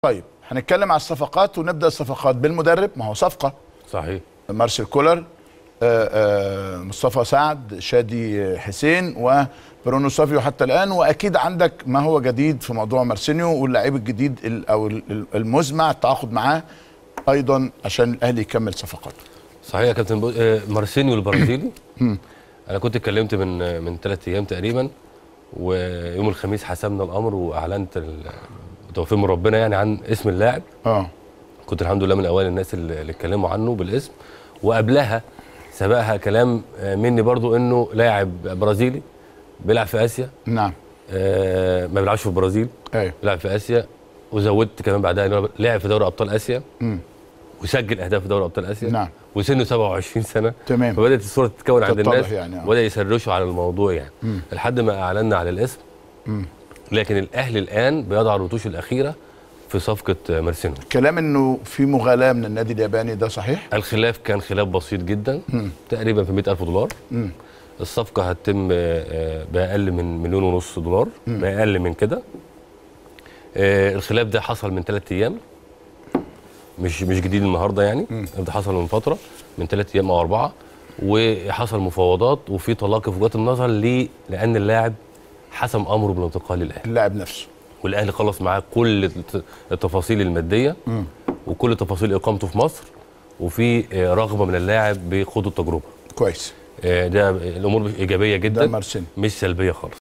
طيب هنتكلم على الصفقات ونبدا الصفقات بالمدرب ما هو صفقه صحيح مارسيل كولر آه، آه، مصطفى سعد شادي حسين وبرونو سافيو حتى الان واكيد عندك ما هو جديد في موضوع مارسينيو واللاعب الجديد ال- او ال- ال- المزمع التعاقد معاه ايضا عشان الاهلي يكمل صفقاته صحيح يا كابتن بو... آه، مارسينيو البرازيلي انا كنت اتكلمت من آه، من ثلاث ايام تقريبا ويوم الخميس حسمنا الامر واعلنت ال- بتوفيق من ربنا يعني عن اسم اللاعب اه كنت الحمد لله من اوائل الناس اللي اللي اتكلموا عنه بالاسم وقبلها سبقها كلام آه، مني برضو انه لاعب برازيلي بيلعب في اسيا نعم آه، ما بيلعبش في البرازيل ايوه بيلعب في اسيا وزودت كمان بعدها انه لعب في دوري ابطال اسيا مم. وسجل اهداف في دوري ابطال اسيا نعم. وسنه 27 سنه تمام. فبدات الصوره تتكون عند تتضح الناس يعني، آه. وبدا يسرشوا على الموضوع يعني مم. لحد ما اعلنا على الاسم مم. لكن الاهلي الان بيضع الرتوش الاخيره في صفقه مارسينو كلام انه في مغالاه من النادي الياباني ده صحيح؟ الخلاف كان خلاف بسيط جدا مم. تقريبا في 100000 دولار مم. الصفقه هتتم آه، آه، باقل من مليون ونص دولار باقل من كده آه، الخلاف ده حصل من ثلاث ايام مش مش جديد النهارده يعني ده حصل من فتره من ثلاث ايام او اربعه وحصل مفاوضات وفي تلاقي في وجهات النظر ليه؟ لان اللاعب حسم امره بالانتقال للاهلي اللاعب نفسه والاهلي خلص معاه كل الت- التفاصيل الماديه وكل تفاصيل اقامته في مصر وفي آه، رغبه من اللاعب بخوض التجربه كويس آه، ده الامور ايجابيه ده جدا مارسينيو مش سلبيه خالص